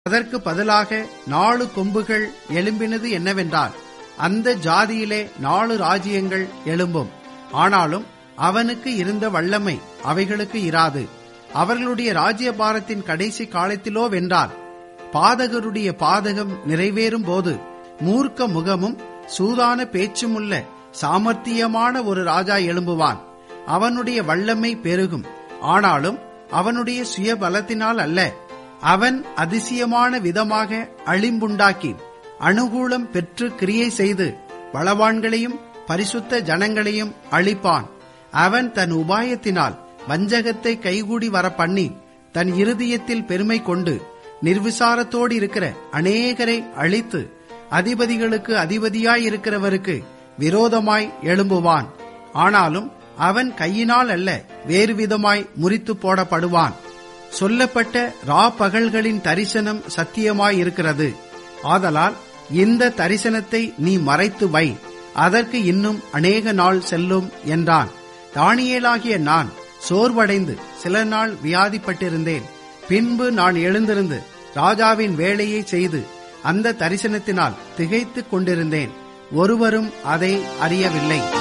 அதற்கு பதிலாக நாலு கொம்புகள் எழும்பினது என்னவென்றால் அந்த ஜாதியிலே நாலு ராஜ்யங்கள் எழும்பும் ஆனாலும் அவனுக்கு இருந்த வல்லமை அவைகளுக்கு இராது அவர்களுடைய ராஜ்யபாரத்தின் கடைசி காலத்திலோ வென்றார் பாதகருடைய பாதகம் நிறைவேறும் போது மூர்க்க முகமும் சூதான பேச்சுமுள்ள சாமர்த்தியமான ஒரு ராஜா எழும்புவான் அவனுடைய வல்லமை பெருகும் ஆனாலும் அவனுடைய சுயபலத்தினால் அல்ல அவன் அதிசயமான விதமாக அழிம்புண்டாக்கி அனுகூலம் பெற்று கிரியை செய்து பலவான்களையும் பரிசுத்த ஜனங்களையும் அழிப்பான் அவன் தன் உபாயத்தினால் வஞ்சகத்தை கைகூடி வர பண்ணி தன் இருதயத்தில் பெருமை கொண்டு நிர்விசாரத்தோடு இருக்கிற அநேகரை அழித்து அதிபதிகளுக்கு அதிபதியாயிருக்கிறவருக்கு விரோதமாய் எழும்புவான் ஆனாலும் அவன் கையினால் அல்ல வேறு விதமாய் முறித்து போடப்படுவான் சொல்லப்பட்ட ரா பகல்களின் தரிசனம் சத்தியமாயிருக்கிறது ஆதலால் இந்த தரிசனத்தை நீ மறைத்து வை அதற்கு இன்னும் அநேக நாள் செல்லும் என்றான் தானியேலாகிய நான் சோர்வடைந்து சில நாள் வியாதிப்பட்டிருந்தேன் பின்பு நான் எழுந்திருந்து ராஜாவின் வேலையை செய்து அந்த தரிசனத்தினால் திகைத்துக் கொண்டிருந்தேன் ஒருவரும் அதை அறியவில்லை